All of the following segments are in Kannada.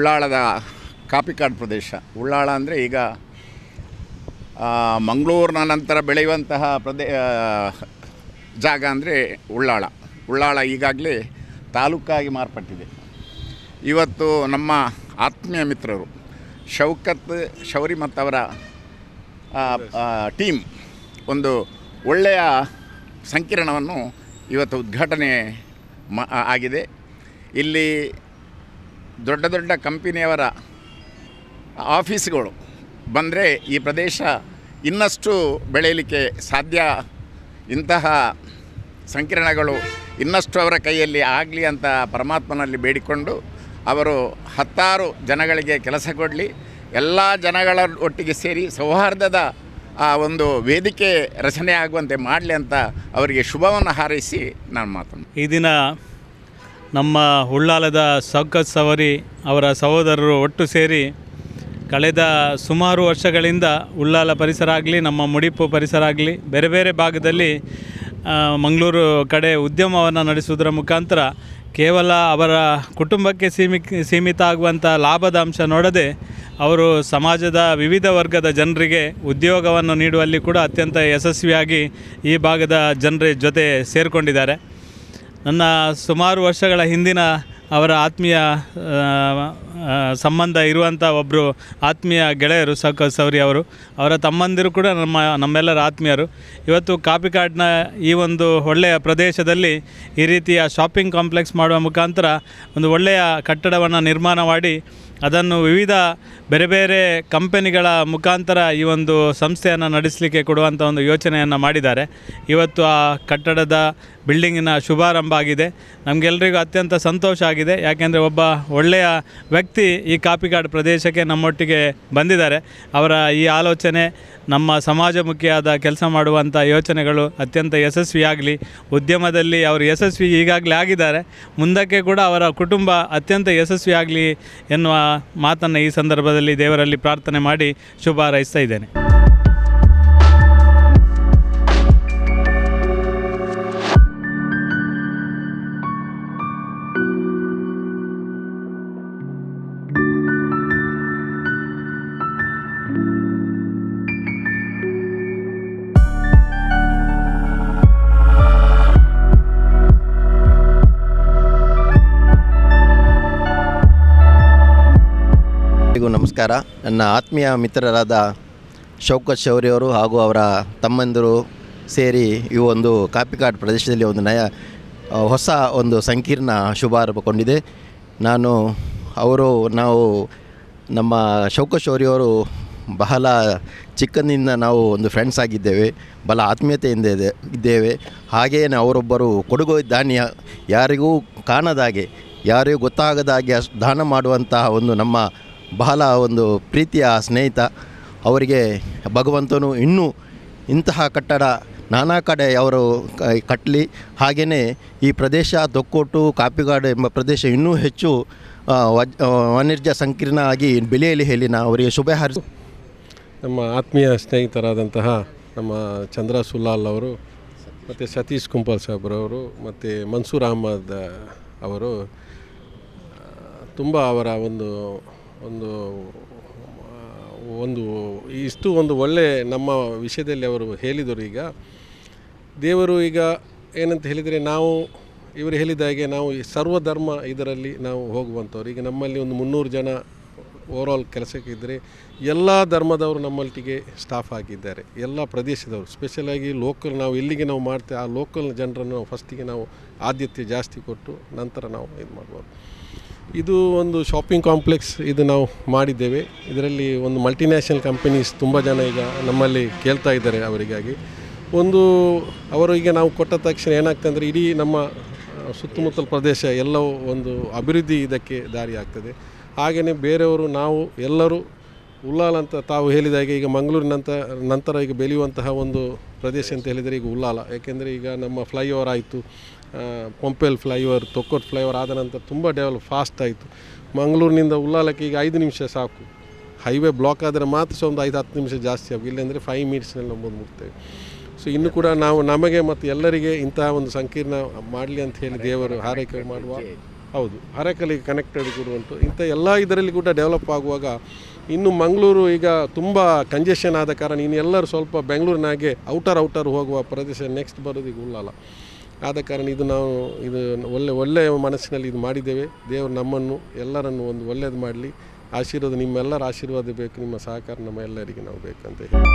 ಉಳ್ಳಾಳದ ಕಾಪಿಕಾಡ್ ಪ್ರದೇಶ ಉಳ್ಳಾಳ ಅಂದರೆ ಈಗ ಆ, ಮಂಗಳೂರಿನ ನಂತರ ಬೆಳೆಯುವಂತಹ ಪ್ರದೇ ಆ, ಜಾಗ ಅಂದರೆ ಉಳ್ಳಾಳ ಉಳ್ಳಾಳ ಈಗಾಗಲೇ ತಾಲೂಕಾಗಿ ಮಾರ್ಪಟ್ಟಿದೆ ಇವತ್ತು ನಮ್ಮ ಆತ್ಮೀಯ ಮಿತ್ರರು ಶೌಕತ್ ಶೌರಿ ಮತ್ತವರ ಟೀಮ್ ಒಂದು ಒಳ್ಳೆಯ ಸಂಕಿರಣವನ್ನು ಇವತ್ತು ಉದ್ಘಾಟನೆ ಮಾ ಆಗಿದೆ ಇಲ್ಲಿ ದೊಡ್ಡ ದೊಡ್ಡ ಕಂಪನಿಯವರ ಆಫೀಸ್ಗಳು ಬಂದರೆ ಈ ಪ್ರದೇಶ ಇನ್ನಷ್ಟು ಬೆಳೆಯಲಿಕ್ಕೆ ಸಾಧ್ಯ ಇಂತಹ ಸಂಕಿರಣಗಳು ಇನ್ನಷ್ಟು ಅವರ ಕೈಯಲ್ಲಿ ಆಗಲಿ ಅಂತ ಪರಮಾತ್ಮನಲ್ಲಿ ಬೇಡಿಕೊಂಡು ಅವರು ಹತ್ತಾರು ಜನಗಳಿಗೆ ಕೆಲಸ ಕೊಡಲಿ ಎಲ್ಲ ಜನಗಳ ಒಟ್ಟಿಗೆ ಸೇರಿ ಸೌಹಾರ್ದದ ಆ ಒಂದು ವೇದಿಕೆ ರಚನೆ ಆಗುವಂತೆ ಮಾಡಲಿ ಅಂತ ಅವರಿಗೆ ಶುಭವನ್ನು ಹಾರೈಸಿ ನಾನು ಮಾತನ್ನು ಈ ದಿನ ನಮ್ಮ ಉಳ್ಳಾಲದ ಸೌಕತ್ ಸವರಿ ಅವರ ಸಹೋದರರು ಒಟ್ಟು ಸೇರಿ ಕಳೆದ ಸುಮಾರು ವರ್ಷಗಳಿಂದ ಉಳ್ಳಾಲ ಪರಿಸರ ಆಗಲಿ ನಮ್ಮ ಮುಡಿಪು ಪರಿಸರ ಆಗಲಿ ಬೇರೆ ಬೇರೆ ಭಾಗದಲ್ಲಿ ಆ, ಮಂಗಳೂರು ಕಡೆ ಉದ್ಯಮವನ್ನು ನಡೆಸುವುದರ ಮುಖಾಂತರ ಕೇವಲ ಅವರ ಕುಟುಂಬಕ್ಕೆ ಸೀಮಿ ಸೀಮಿತ ಆಗುವಂಥ ಲಾಭದ ಅಂಶ ನೋಡದೆ ಅವರು ಸಮಾಜದ ವಿವಿಧ ವರ್ಗದ ಜನರಿಗೆ ಉದ್ಯೋಗವನ್ನು ನೀಡುವಲ್ಲಿ ಕೂಡ ಅತ್ಯಂತ ಯಶಸ್ವಿಯಾಗಿ ಈ ಭಾಗದ ಜನರ ಜೊತೆ ಸೇರಿಕೊಂಡಿದ್ದಾರೆ ನನ್ನ ಸುಮಾರು ವರ್ಷಗಳ ಹಿಂದಿನ ಅವರ ಆತ್ಮೀಯ ಆ, ಆ, ಸಂಬಂಧ ಇರುವಂಥ ಒಬ್ಬರು ಆತ್ಮೀಯ ಗೆಳೆಯರು ಸಕ ಸೌರಿ ಅವರು ಅವರ ತಮ್ಮಂದಿರು ಕೂಡ ನಮ್ಮ ನಮ್ಮೆಲ್ಲರ ಆತ್ಮೀಯರು ಇವತ್ತು ಕಾಪಿಕಾಡ್ನ ಈ ಒಂದು ಒಳ್ಳೆಯ ಪ್ರದೇಶದಲ್ಲಿ ಈ ರೀತಿಯ ಶಾಪಿಂಗ್ ಕಾಂಪ್ಲೆಕ್ಸ್ ಮಾಡುವ ಮುಖಾಂತರ ಒಂದು ಒಳ್ಳೆಯ ಕಟ್ಟಡವನ್ನು ನಿರ್ಮಾಣ ಮಾಡಿ ಅದನ್ನು ವಿವಿಧ ಬೇರೆ ಬೇರೆ ಕಂಪನಿಗಳ ಮುಖಾಂತರ ಈ ಒಂದು ಸಂಸ್ಥೆಯನ್ನು ನಡೆಸಲಿಕ್ಕೆ ಕೊಡುವಂಥ ಒಂದು ಯೋಚನೆಯನ್ನು ಮಾಡಿದ್ದಾರೆ ಇವತ್ತು ಆ ಕಟ್ಟಡದ ಬಿಲ್ಡಿಂಗಿನ ಶುಭಾರಂಭ ಆಗಿದೆ ನಮಗೆಲ್ಲರಿಗೂ ಅತ್ಯಂತ ಸಂತೋಷ ಆಗಿದೆ ಯಾಕೆಂದರೆ ಒಬ್ಬ ಒಳ್ಳೆಯ ವ್ಯಕ್ತಿ ಈ ಕಾಪಿಕಾಡ್ ಪ್ರದೇಶಕ್ಕೆ ನಮ್ಮೊಟ್ಟಿಗೆ ಬಂದಿದ್ದಾರೆ ಅವರ ಈ ಆಲೋಚನೆ ನಮ್ಮ ಸಮಾಜಮುಖಿಯಾದ ಕೆಲಸ ಮಾಡುವಂಥ ಯೋಚನೆಗಳು ಅತ್ಯಂತ ಯಶಸ್ವಿಯಾಗಲಿ ಉದ್ಯಮದಲ್ಲಿ ಅವರು ಯಶಸ್ವಿ ಈಗಾಗಲೇ ಆಗಿದ್ದಾರೆ ಮುಂದಕ್ಕೆ ಕೂಡ ಅವರ ಕುಟುಂಬ ಅತ್ಯಂತ ಯಶಸ್ವಿಯಾಗಲಿ ಎನ್ನುವ ಮಾತನ್ನು ಈ ಸಂದರ್ಭದಲ್ಲಿ ದೇವರಲ್ಲಿ ಪ್ರಾರ್ಥನೆ ಮಾಡಿ ಶುಭ ಹಾರೈಸ್ತಾ ಇದ್ದೇನೆ ಎಲ್ಲರಿಗೂ ನಮಸ್ಕಾರ ನನ್ನ ಆತ್ಮೀಯ ಮಿತ್ರರಾದ ಶೌಕತ್ ಶೌರ್ಯವರು ಹಾಗೂ ಅವರ ತಮ್ಮಂದಿರು ಸೇರಿ ಈ ಒಂದು ಕಾಪಿಕಾಡ್ ಪ್ರದೇಶದಲ್ಲಿ ಒಂದು ನಯ ಆ, ಹೊಸ ಒಂದು ಸಂಕೀರ್ಣ ಶುಭಾರಂಭಗೊಂಡಿದೆ ನಾನು ಅವರು ನಾವು ನಮ್ಮ ಶೌಕತ್ ಶೌರ್ಯವರು ಬಹಳ ಚಿಕ್ಕಂದಿನಿಂದ ನಾವು ಒಂದು ಫ್ರೆಂಡ್ಸ್ ಆಗಿದ್ದೇವೆ ಬಹಳ ಆತ್ಮೀಯತೆಯಿಂದ ಇದೆ ಇದ್ದೇವೆ ಹಾಗೆಯೇ ಅವರೊಬ್ಬರು ಕೊಡುಗು ದಾನಿಯ ಯಾರಿಗೂ ಕಾಣದಾಗೆ ಯಾರಿಗೂ ಗೊತ್ತಾಗದ ಹಾಗೆ ಅಷ್ಟ್ ದಾನ ಮಾಡುವಂತಹ ಒಂದು ನಮ್ಮ ಬಹಳ ಒಂದು ಪ್ರೀತಿಯ ಸ್ನೇಹಿತ ಅವರಿಗೆ ಭಗವಂತನು ಇನ್ನೂ ಇಂತಹ ಕಟ್ಟಡ ನಾನಾ ಕಡೆ ಅವರು ಕ- ಕಟ್ಟಲಿ ಹಾಗೆಯೇ ಈ ಪ್ರದೇಶ ದೊಕ್ಕೋಟು ಕಾಪಿಗಾಡು ಎಂಬ ಪ್ರದೇಶ ಇನ್ನೂ ಹೆಚ್ಚು ಆ, ವಜ್- ಆ, ವಾಣಿಜ್ಯ ಸಂಕೀರ್ಣ ಆಗಿ ಬೆಳೆಯಲಿ ಹೇಳಿ ನಾ ಅವರಿಗೆ ಶುಭ ಹಾರೈಸ ನಮ್ಮ ಆತ್ಮೀಯ ಸ್ನೇಹಿತರಾದಂತಹ ನಮ್ಮ ಚಂದ್ರ ಸುಲ್ಲಾಲ್ ಅವರು ಮತ್ತು ಸತೀಶ್ ಕುಂಪಲ್ ಸಾಬ್ರವರು ಮತ್ತು ಮನ್ಸೂರ್ ಅಹಮದ್ ಅವರು ತುಂಬ ಅವರ ಒಂದು ಒಂದು ಆ, ಒಂದು ಇಷ್ಟು ಒಂದು ಒಳ್ಳೆ ನಮ್ಮ ವಿಷಯದಲ್ಲಿ ಅವರು ಹೇಳಿದರು ಈಗ ದೇವರು ಈಗ ಏನಂತ ಹೇಳಿದರೆ ನಾವು ಇವರು ಹೇಳಿದ ಹಾಗೆ ನಾವು ಈ ಸರ್ವಧರ್ಮ ಇದರಲ್ಲಿ ನಾವು ಹೋಗುವಂಥವ್ರು ಈಗ ನಮ್ಮಲ್ಲಿ ಒಂದು ಮುನ್ನೂರು ಜನ ಓವರಾಲ್ ಕೆಲಸಕ್ಕೆ ಇದ್ದರೆ ಎಲ್ಲ ಧರ್ಮದವರು ನಮ್ಮೊಟ್ಟಿಗೆ ಸ್ಟಾಫ್ ಆಗಿದ್ದಾರೆ ಎಲ್ಲ ಪ್ರದೇಶದವರು ಸ್ಪೆಷಲಾಗಿ ಲೋಕಲ್ ನಾವು ಎಲ್ಲಿಗೆ ನಾವು ಮಾಡ್ತೇವೆ ಆ ಲೋಕಲ್ ಜನರನ್ನು ನಾವು ಫಸ್ಟಿಗೆ ನಾವು ಆದ್ಯತೆ ಜಾಸ್ತಿ ಕೊಟ್ಟು ನಂತರ ನಾವು ಇದು ಮಾಡ್ಬೋದು ಇದು ಒಂದು ಶಾಪಿಂಗ್ ಕಾಂಪ್ಲೆಕ್ಸ್ ಇದು ನಾವು ಮಾಡಿದ್ದೇವೆ ಇದರಲ್ಲಿ ಒಂದು ಮಲ್ಟಿನ್ಯಾಷನಲ್ ಕಂಪನೀಸ್ ತುಂಬ ಜನ ಈಗ ನಮ್ಮಲ್ಲಿ ಕೇಳ್ತಾ ಇದ್ದಾರೆ ಅವರಿಗಾಗಿ ಒಂದು ಅವರು ಈಗ ನಾವು ಕೊಟ್ಟ ತಕ್ಷಣ ಏನಾಗ್ತಂದರೆ ಇಡೀ ನಮ್ಮ ಆ, ಸುತ್ತಮುತ್ತಲ ಪ್ರದೇಶ ಎಲ್ಲವೂ ಒಂದು ಅಭಿವೃದ್ಧಿ ಇದಕ್ಕೆ ದಾರಿ ಆಗ್ತದೆ ಹಾಗೆಯೇ ಬೇರೆಯವರು ನಾವು ಎಲ್ಲರೂ ಉಲ್ಲಾಲ್ ಅಂತ ತಾವು ಹೇಳಿದಾಗೆ ಈಗ ಮಂಗಳೂರಿನ ನಂತರ ನಂತರ ಈಗ ಬೆಳೆಯುವಂತಹ ಒಂದು ಪ್ರದೇಶ ಅಂತ ಹೇಳಿದರೆ ಈಗ ಉಲ್ಲಾಲ ಯಾಕೆಂದರೆ ಈಗ ನಮ್ಮ ಫ್ಲೈಓವರ್ ಆಯಿತು ಪಂಪೆಲ್ ಫ್ಲೈಓವರ್ ತೊಕ್ಕೋಟ್ ಫ್ಲೈಓವರ್ ಆದ ನಂತರ ತುಂಬ ಡೆವಲಪ್ ಫಾಸ್ಟ್ ಆಯಿತು ಮಂಗಳೂರಿನಿಂದ ಉಲ್ಲಾಲಕ್ಕೆ ಈಗ ಐದು ನಿಮಿಷ ಸಾಕು ಹೈವೇ ಬ್ಲಾಕ್ ಆದರೆ ಮಾತ್ರ ಸಹ ಒಂದು ಐದು ಹತ್ತು ನಿಮಿಷ ಜಾಸ್ತಿ ಆகும் ಇಲ್ಲಾಂದರೆ ಫೈವ್ ಮಿನಿಟ್ಸ್ನಲ್ಲಿ ನಾವು ಬಂದು ಮುಟ್ತೇವೆ ಸೊ ಇನ್ನು ಕೂಡ ನಾವು ನಮಗೆ ಮತ್ತು ಎಲ್ಲರಿಗೆ ಇಂತಹ ಒಂದು ಸಂಕೀರ್ಣ ಮಾಡಲಿ ಅಂತ ಹೇಳಿ ದೇವರು ಹಾರೈಕೆ ಮಾಡುವ ಹೌದು ಅರೆಕಲಿಗೆ ಕನೆಕ್ಟೆಡ್ ಕೂಡ ಉಂಟು ಇಂಥ ಎಲ್ಲ ಇದರಲ್ಲಿ ಕೂಡ ಡೆವಲಪ್ ಆಗುವಾಗ ಇನ್ನು ಮಂಗಳೂರು ಈಗ ತುಂಬ ಕಂಜೆಷನ್ ಆದ ಕಾರಣ ಇನ್ನು ಎಲ್ಲರೂ ಸ್ವಲ್ಪ ಬೆಂಗಳೂರಿನಾಗೆ ಔಟರ್ ಔಟರ್ ಹೋಗುವ ಪ್ರದೇಶ ನೆಕ್ಸ್ಟ್ ಬರೋದು ಈಗ ಉಳ್ಳಾಲ ಆದ ಕಾರಣ ಇದು ನಾವು ಇದು ಒಳ್ಳೆ ಒಳ್ಳೆಯ ಮನಸ್ಸಿನಲ್ಲಿ ಇದು ಮಾಡಿದ್ದೇವೆ ದೇವರು ನಮ್ಮನ್ನು ಎಲ್ಲರನ್ನು ಒಂದು ಒಳ್ಳೆಯದು ಮಾಡಲಿ ಆಶೀರ್ವಾದ ನಿಮ್ಮೆಲ್ಲರ ಆಶೀರ್ವಾದ ಬೇಕು ನಿಮ್ಮ ಸಹಕಾರ ನಮ್ಮ ಎಲ್ಲರಿಗೆ ನಾವು ಬೇಕಂತ ಹೇಳಿ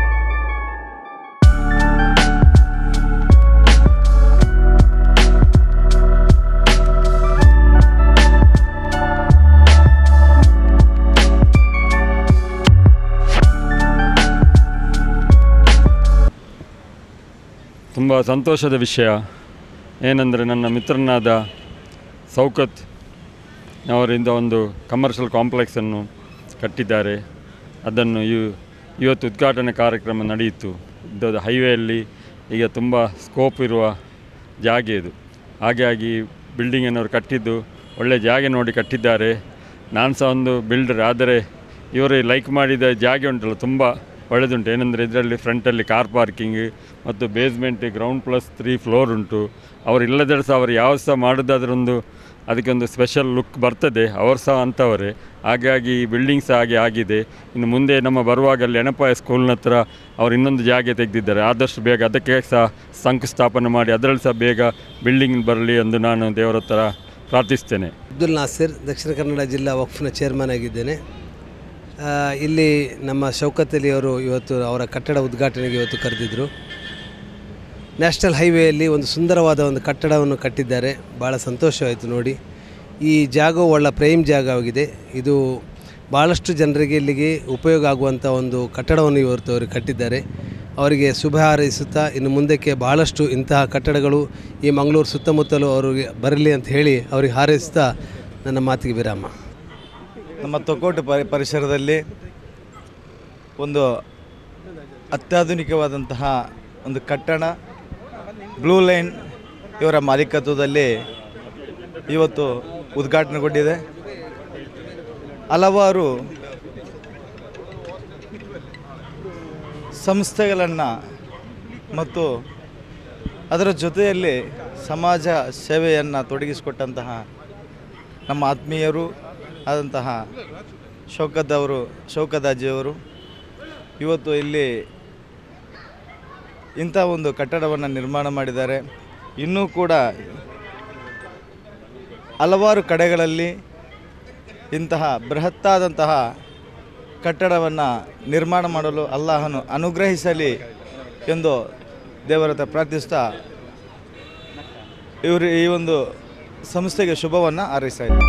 ತುಂಬ ಸಂತೋಷದ ವಿಷಯ ಏನೆಂದರೆ ನನ್ನ ಮಿತ್ರನಾದ ಸೌಕತ್ ಅವರಿಂದ ಒಂದು ಕಮರ್ಷಿಯಲ್ ಕಾಂಪ್ಲೆಕ್ಸನ್ನು ಕಟ್ಟಿದ್ದಾರೆ ಅದನ್ನು ಇವ್ ಇವತ್ತು ಉದ್ಘಾಟನೆ ಕಾರ್ಯಕ್ರಮ ನಡೆಯಿತು ಇದ್ದದ್ದು ಹೈವೇಯಲ್ಲಿ ಈಗ ತುಂಬ ಸ್ಕೋಪ್ ಇರುವ ಜಾಗ ಇದು ಹಾಗಾಗಿ ಬಿಲ್ಡಿಂಗನ್ನು ಕಟ್ಟಿದ್ದು ಒಳ್ಳೆಯ ಜಾಗ ನೋಡಿ ಕಟ್ಟಿದ್ದಾರೆ ನಾನು ಸಹ ಒಂದು ಬಿಲ್ಡರ್ ಆದರೆ ಇವರು ಲೈಕ್ ಮಾಡಿದ ಜಾಗ ಉಂಟಲ್ಲ ತುಂಬ ಒಳ್ಳೆದುಂಟು ಏನಂದರೆ ಇದರಲ್ಲಿ ಫ್ರಂಟಲ್ಲಿ ಕಾರ್ ಪಾರ್ಕಿಂಗ್ ಮತ್ತು basement ground plus three floor ಉಂಟು ಅವರು ಇಲ್ಲದ್ರೆ ಸಹ ಅವರು ಯಾವ ಸಹ ಮಾಡೋದಾದ್ರೊಂದು ಅದಕ್ಕೆ ಒಂದು ಸ್ಪೆಷಲ್ ಲುಕ್ ಬರ್ತದೆ ಅವರು ಸಹ ಅಂಥವರೇ ಹಾಗಾಗಿ ಈ ಬಿಲ್ಡಿಂಗ್ ಸಹ ಹಾಗೆ ಆಗಿದೆ ಇನ್ನು ಮುಂದೆ ನಮ್ಮ ಬರುವಾಗ ಅಲ್ಲಿ ಎಣಪಾಯ ಸ್ಕೂಲ್ನ ಹತ್ರ ಅವರು ಇನ್ನೊಂದು ಜಾಗ ತೆಗೆದಿದ್ದಾರೆ ಆದಷ್ಟು ಬೇಗ ಅದಕ್ಕೆ ಸಹ ಶಂಕುಸ್ಥಾಪನೆ ಮಾಡಿ ಅದರಲ್ಲಿ ಸಹ ಬೇಗ ಬಿಲ್ಡಿಂಗ್ ಬರಲಿ ಎಂದು ನಾನು ದೇವರ ಹತ್ರ ಪ್ರಾರ್ಥಿಸ್ತೇನೆ ಅಬ್ದುಲ್ ನಾಸಿರ್ ದಕ್ಷಿಣ ಕನ್ನಡ ಜಿಲ್ಲಾ ವಕ್ಫ್ನ ಚೇರ್ಮನ್ ಆಗಿದ್ದೇನೆ ಆ, ಇಲ್ಲಿ ನಮ್ಮ ಶೌಕತ್ ಅಲಿ ಅವರು ಇವತ್ತು ಅವರ ಕಟ್ಟಡ ಉದ್ಘಾಟನೆಗೆ ಇವತ್ತು ಕರೆದಿದ್ದರು ನ್ಯಾಷನಲ್ ಹೈವೇಯಲ್ಲಿ ಒಂದು ಸುಂದರವಾದ ಒಂದು ಕಟ್ಟಡವನ್ನು ಕಟ್ಟಿದ್ದಾರೆ ಭಾಳ ಸಂತೋಷವಾಯಿತು ನೋಡಿ ಈ ಜಾಗವು ಒಳ್ಳೆ ಪ್ರೇಮ್ ಜಾಗವಾಗಿದೆ ಇದು ಭಾಳಷ್ಟು ಜನರಿಗೆ ಇಲ್ಲಿಗೆ ಉಪಯೋಗ ಆಗುವಂಥ ಒಂದು ಕಟ್ಟಡವನ್ನು ಇವತ್ತು ಅವರು ಕಟ್ಟಿದ್ದಾರೆ ಅವರಿಗೆ ಶುಭ ಹಾರೈಸುತ್ತಾ ಇನ್ನು ಮುಂದಕ್ಕೆ ಬಹಳಷ್ಟು ಇಂತಹ ಕಟ್ಟಡಗಳು ಈ ಮಂಗಳೂರು ಸುತ್ತಮುತ್ತಲೂ ಅವರಿಗೆ ಬರಲಿ ಅಂತ ಹೇಳಿ ಅವರಿಗೆ ಹಾರೈಸುತ್ತಾ ನನ್ನ ಮಾತಿಗೆ ವಿರಾಮ ನಮ್ಮ ತೊಕ್ಕೋಟು ಪರಿ ಪರಿಸರದಲ್ಲಿ ಒಂದು ಅತ್ಯಾಧುನಿಕವಾದಂತಹ ಒಂದು ಕಟ್ಟಡ ಬ್ಲೂ ಲೈನ್ ಇವರ ಮಾಲೀಕತ್ವದಲ್ಲಿ ಇವತ್ತು ಉದ್ಘಾಟನೆಗೊಂಡಿದೆ ಹಲವಾರು ಸಂಸ್ಥೆಗಳನ್ನು ಮತ್ತು ಅದರ ಜೊತೆಯಲ್ಲಿ ಸಮಾಜ ಸೇವೆಯನ್ನು ತೊಡಗಿಸಿಕೊಟ್ಟಂತಹ ನಮ್ಮ ಆತ್ಮೀಯರು ಆದಂತಹ ಶೌಕತ್ ಅವರು ಶೌಕತ್ ಅಜ್ಜಿಯವರು ಇವತ್ತು ಇಲ್ಲಿ ಇಂಥ ಒಂದು ಕಟ್ಟಡವನ್ನು ನಿರ್ಮಾಣ ಮಾಡಿದ್ದಾರೆ ಇನ್ನೂ ಕೂಡ ಹಲವಾರು ಕಡೆಗಳಲ್ಲಿ ಇಂತಹ ಬೃಹತ್ತಾದಂತಹ ಕಟ್ಟಡವನ್ನು ನಿರ್ಮಾಣ ಮಾಡಲು ಅಲ್ಲಾಹನು ಅನುಗ್ರಹಿಸಲಿ ಎಂದು ದೇವರ ಹತ್ರ ಪ್ರಾರ್ಥಿಸ್ತಾ ಇವರು ಈ ಒಂದು ಸಂಸ್ಥೆಗೆ ಶುಭವನ್ನು ಹಾರೈಸ್ತಾ ಇದ್ದಾರೆ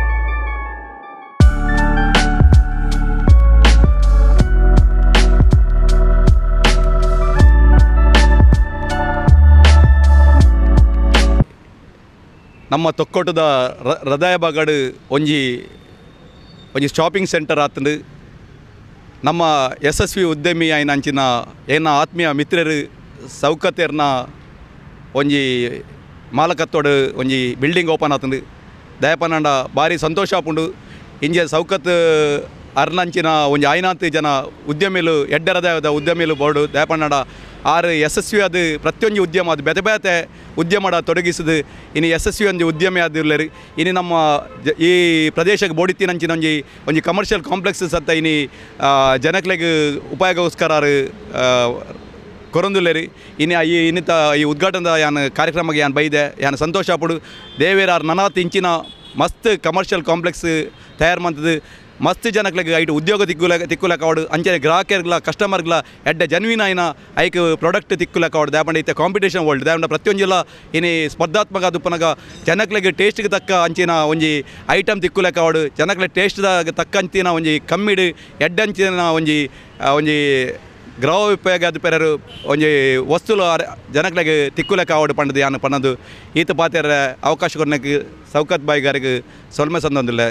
ನಮ್ಮ ತೊಕ್ಕೊಟ್ಟದ ರ- ಹೃದಯ ಬಗಡು ಒಂಜಿ ಒಂಜಿ ಶಾಪಿಂಗ್ ಸೆಂಟರ್ ಆತಂದು ನಮ್ಮ ಯಶಸ್ವಿ ಉದ್ಯಮಿ ಆಯ್ನ ಅಂಚಿನ ಏನ ಆತ್ಮೀಯ ಮಿತ್ರರು ಸೌಕತ್ಯರ್ನ ಒಂಜಿ ಮಾಲಕತ್ತೋಡು ಒಂಜಿ ಬಿಲ್ಡಿಂಗ್ ಓಪನ್ ಆತಂದು ದಯಪನಂಡ ಭಾರಿ ಸಂತೋಷ ಆಪುಂಡು ಇಂಜೆ ಸೌಕತ್ ಅರ್ನಂಚಿನ ಒಂಜಿ ಆಯ್ನಾತ್ ಜನ ಉದ್ಯಮಿಲು ಎಡ್ಡರದಾಯದ ಉದ್ಯಮಿಲು ಬೋರ್ಡು ದಯಪನ್ನಡ ಆರು ಯಶಸ್ವಿ ಅದು ಪ್ರತಿಯೊಂದು ಉದ್ಯಮ ಅದು ಬೆತೆ ಬೆತೆ ಉದ್ಯಮಡ ತೊಡಗಿಸಿದು ಇನ್ನು ಯಶಸ್ವಿ ಒಂದು ಉದ್ಯಮಿ ಆದಿರ್ಲರಿ ಇನ್ನು ನಮ್ಮ ಜ- ಈ ಪ್ರದೇಶಕ್ಕೆ ಬೋಡಿತ್ತಿನಂಚಿನ ಒಂಜಿ ಒಂಜಿ ಕಮರ್ಷಿಯಲ್ ಕಾಂಪ್ಲೆಕ್ಸಸ್ ಅಂತ ಇನಿ ಜನಕ್ಲೆಗ್ ಉಪಯೋಗಗೋಸ್ಕರ ಕೊರೊಂದುಲ್ಲೇರಿ ಇನ್ನು ಈ ಇನ್ನಿತ ಈ ಉದ್ಘಾಟನದ ಯಾನ್ ಕಾರ್ಯಕ್ರಮಕ್ಕೆ ಯಾನ್ ಬೈದೆ ಯಾನ್ ಸಂತೋಷ ಪಡು ದೇವೇರಾರ್ ನನಾತ್ ಇಂಚಿನ ಮಸ್ತ್ ಕಮರ್ಷಿಯಲ್ ಕಾಂಪ್ಲೆಕ್ಸ್ ತಯಾರು ಮಾಡ್ತದೆ ಮಸ್ತ್ ಜನಕ್ಲೆಗ್ ಐಟು ಉದ್ಯೋಗ ತಿಕ್ಕುಲ ತಿಕ್ಕುಲಕ ಅವಡು ಅಂಚೆ ಗ್ರಾಹಕರ್ಗಳ ಕಸ್ಟಮರ್ಗಳ ಎಡ್ಡ ಜನ್ವಿನ ಐನ ಐಕ್ ಪ್ರಾಡಕ್ಟ್ ತಿಕ್ಕುಲಕ ಅವಡು ದಾಪಂಡ ಇತ್ತೆ ಕಾಂಪಿಟೇಷನ್ ವರ್ಲ್ಡ್ ದಾಪಂಡ ಪ್ರತಿಯೊಂಜಿಲ್ಲ ಇನಿ ಸ್ಪರ್ಧಾತ್ಮಕ ದುಪ್ಪನಗ ಜನಕ್ಲೆಗ್ ಟೇಸ್ಟ್ಗೆ ತಕ್ಕ ಅಂಚಿನ ಒಂಜಿ ಐಟಮ್ ತಿಕ್ಕುಲಕ ಅವಡು ಜನಕ್ಲೆ ಟೇಸ್ಟ್ದಾಗ ತಕ್ಕ ಅಂಚಿನ ಒಂಜಿ ಕಮ್ಮಿಡು ಎಡ್ಡಂಚಿನ ಒಂಜಿ ಆ, ಒಂಜಿ ಗ್ರಹ ಉಪಯೋಗ ಅದು ಪೆರರು ಒಂಜಿ ವಸ್ತುಲು ಅರೆ- ಜನಕ್ಲೆಗ್ ತಿಕ್ಕುಲೆಕ ಅವಡು ಪಂಡದು ಯಾನು ಪನ್ನದು ಈತ ಪಾತೆರ ಅವಕಾಶ ಕೊರ್ನಕ್ಕೆ ಸೌಕತ್ ಬಾಯಿ ಗಾರಿಗೆ ಸೊಲ್ಮೆ ಸಂದೊಂದಿಲ್ಲ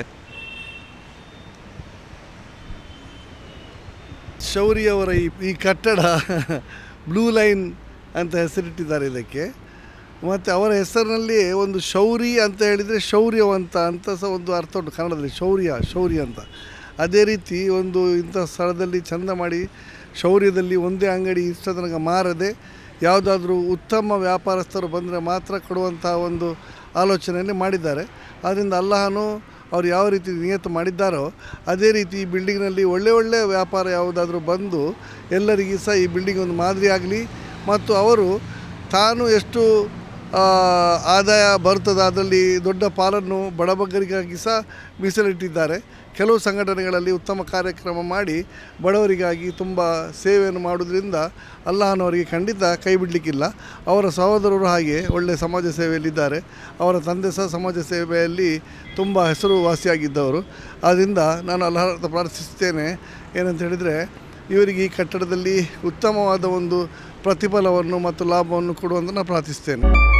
ಶೌರಿ ಅವರ ಈ ಈ ಕಟ್ಟಡ ಬ್ಲೂ ಲೈನ್ ಅಂತ ಹೆಸರಿಟ್ಟಿದ್ದಾರೆ ಇದಕ್ಕೆ ಮತ್ತು ಅವರ ಹೆಸರಿನಲ್ಲಿ ಒಂದು ಶೌರಿ ಅಂತ ಹೇಳಿದರೆ ಶೌರ್ಯವಂತ ಅಂತ ಸಹ ಒಂದು ಅರ್ಥ ಉಂಟು ಕನ್ನಡದಲ್ಲಿ ಶೌರ್ಯ ಶೌರ್ಯ ಅಂತ ಅದೇ ರೀತಿ ಒಂದು ಇಂಥ ಸ್ಥಳದಲ್ಲಿ ಚಂದ ಮಾಡಿ ಶೌರ್ಯದಲ್ಲಿ ಒಂದೇ ಅಂಗಡಿ ಇಷ್ಟ ತನಕ ಮಾರದೆ ಯಾವುದಾದ್ರೂ ಉತ್ತಮ ವ್ಯಾಪಾರಸ್ಥರು ಬಂದರೆ ಮಾತ್ರ ಕೊಡುವಂಥ ಒಂದು ಆಲೋಚನೆಯಲ್ಲಿ ಮಾಡಿದ್ದಾರೆ ಆದ್ದರಿಂದ ಅಲ್ಲಾಹನು ಅವ್ರು ಯಾವ ರೀತಿ ನಿಯತ್ತು ಮಾಡಿದ್ದಾರೋ ಅದೇ ರೀತಿ ಈ ಬಿಲ್ಡಿಂಗ್ನಲ್ಲಿ ಒಳ್ಳೆ ಒಳ್ಳೆಯ ವ್ಯಾಪಾರ ಯಾವುದಾದ್ರೂ ಬಂದು ಎಲ್ಲರಿಗೂ ಸಹ ಈ ಬಿಲ್ಡಿಂಗ್ ಒಂದು ಮಾದರಿ ಆಗಲಿ ಮತ್ತು ಅವರು ತಾನು ಎಷ್ಟು ಆ, ಆದಾಯ ಬರ್ತದೆ ಅದರಲ್ಲಿ ದೊಡ್ಡ ಪಾಲನ್ನು ಬಡಬಗ್ಗರಿಗಾಗಿ ಸಹ ಮೀಸಲಿಟ್ಟಿದ್ದಾರೆ ಕೆಲವು ಸಂಘಟನೆಗಳಲ್ಲಿ ಉತ್ತಮ ಕಾರ್ಯಕ್ರಮ ಮಾಡಿ ಬಡವರಿಗಾಗಿ ತುಂಬ ಸೇವೆಯನ್ನು ಮಾಡೋದ್ರಿಂದ ಅಲ್ಲಾಹನವರಿಗೆ ಖಂಡಿತ ಕೈ ಬಿಡಲಿಕ್ಕಿಲ್ಲ ಅವರ ಸಹೋದರರು ಹಾಗೆ ಒಳ್ಳೆಯ ಸಮಾಜ ಸೇವೆಯಲ್ಲಿದ್ದಾರೆ ಅವರ ತಂದೆ ಸಹ ಸಮಾಜ ಸೇವೆಯಲ್ಲಿ ತುಂಬ ಹೆಸರುವಾಸಿಯಾಗಿದ್ದವರು ಆದ್ದರಿಂದ ನಾನು ಅಲ್ಲಾಹನ ಹತ್ರ ಪ್ರಾರ್ಥಿಸುತ್ತೇನೆ ಏನಂತ ಹೇಳಿದರೆ ಇವರಿಗೆ ಈ ಕಟ್ಟಡದಲ್ಲಿ ಉತ್ತಮವಾದ ಒಂದು ಪ್ರತಿಫಲವನ್ನು ಮತ್ತು ಲಾಭವನ್ನು ಕೊಡುವಂತ ನಾನು ಪ್ರಾರ್ಥಿಸ್ತೇನೆ